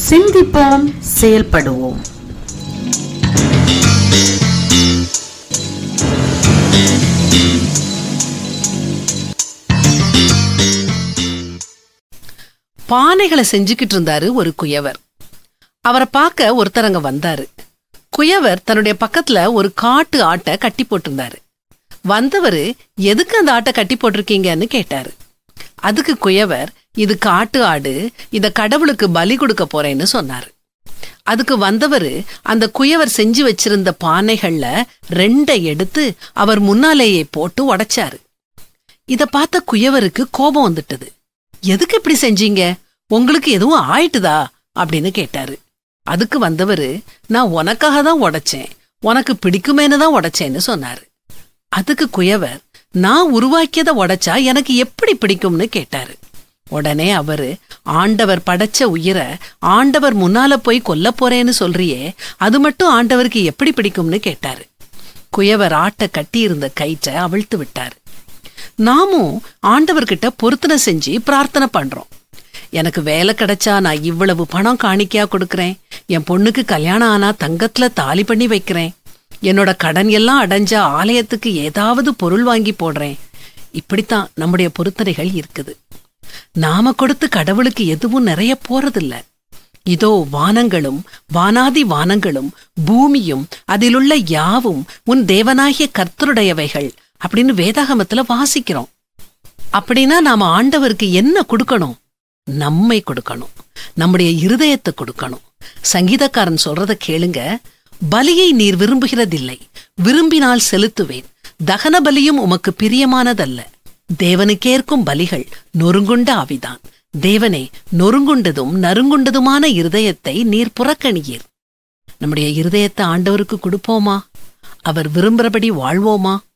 சிந்திப்போம் செயல்படுவோம் பானைகளை செஞ்சுக்கிட்டு இருந்தாரு ஒரு குயவர் அவரை பார்க்க ஒருத்தர் அங்க வந்தாரு குயவர் தன்னுடைய பக்கத்துல ஒரு காட்டு ஆட்டை கட்டி போட்டிருந்தாரு வந்தவரு எதுக்கு அந்த ஆட்டை கட்டி போட்டிருக்கீங்கன்னு கேட்டாரு அதுக்கு குயவர் இது காட்டு ஆடு இத கடவுளுக்கு பலி கொடுக்க போறேன்னு சொன்னாரு அதுக்கு வந்தவரு அந்த குயவர் செஞ்சு வச்சிருந்த பானைகள்ல ரெண்டை எடுத்து அவர் முன்னாலேயே போட்டு உடைச்சாரு இத பார்த்த குயவருக்கு கோபம் வந்துட்டது எதுக்கு இப்படி செஞ்சீங்க உங்களுக்கு எதுவும் ஆயிட்டுதா அப்படின்னு கேட்டாரு அதுக்கு வந்தவரு நான் உனக்காக தான் உடைச்சேன் உனக்கு பிடிக்குமேனு தான் உடைச்சேன்னு சொன்னாரு அதுக்கு குயவர் நான் உருவாக்கியதை உடைச்சா எனக்கு எப்படி பிடிக்கும்னு கேட்டாரு உடனே அவரு ஆண்டவர் படைச்ச உயிரை ஆண்டவர் முன்னால போய் கொல்ல போறேன்னு சொல்றியே அது மட்டும் ஆண்டவருக்கு எப்படி பிடிக்கும்னு கேட்டாரு குயவர் ஆட்டை கட்டியிருந்த கயிற்றை அவிழ்த்து விட்டாரு நாமும் ஆண்டவர்கிட்ட பொருத்தனை செஞ்சு பிரார்த்தனை பண்றோம் எனக்கு வேலை கிடைச்சா நான் இவ்வளவு பணம் காணிக்கையா கொடுக்கறேன் என் பொண்ணுக்கு கல்யாணம் ஆனா தங்கத்துல தாலி பண்ணி வைக்கிறேன் என்னோட கடன் எல்லாம் அடைஞ்சா ஆலயத்துக்கு ஏதாவது பொருள் வாங்கி போடுறேன் இப்படித்தான் நம்முடைய பொருத்தனைகள் இருக்குது நாம கொடுத்து கடவுளுக்கு எதுவும் நிறைய போறதில்ல இதோ வானங்களும் வானாதி வானங்களும் பூமியும் அதிலுள்ள யாவும் உன் தேவனாகிய கர்த்தருடையவைகள் அப்படின்னு வேதாகமத்துல வாசிக்கிறோம் அப்படின்னா நாம ஆண்டவருக்கு என்ன கொடுக்கணும் நம்மை கொடுக்கணும் நம்முடைய இருதயத்தை கொடுக்கணும் சங்கீதக்காரன் சொல்றத கேளுங்க பலியை நீர் விரும்புகிறதில்லை விரும்பினால் செலுத்துவேன் தகன பலியும் உமக்கு பிரியமானதல்ல தேவனுக்கேற்கும் பலிகள் நொறுங்குண்ட ஆவிதான் தேவனே நொறுங்குண்டதும் நறுங்குண்டதுமான இருதயத்தை நீர் புறக்கணியீர் நம்முடைய இருதயத்தை ஆண்டவருக்கு கொடுப்போமா அவர் விரும்புறபடி வாழ்வோமா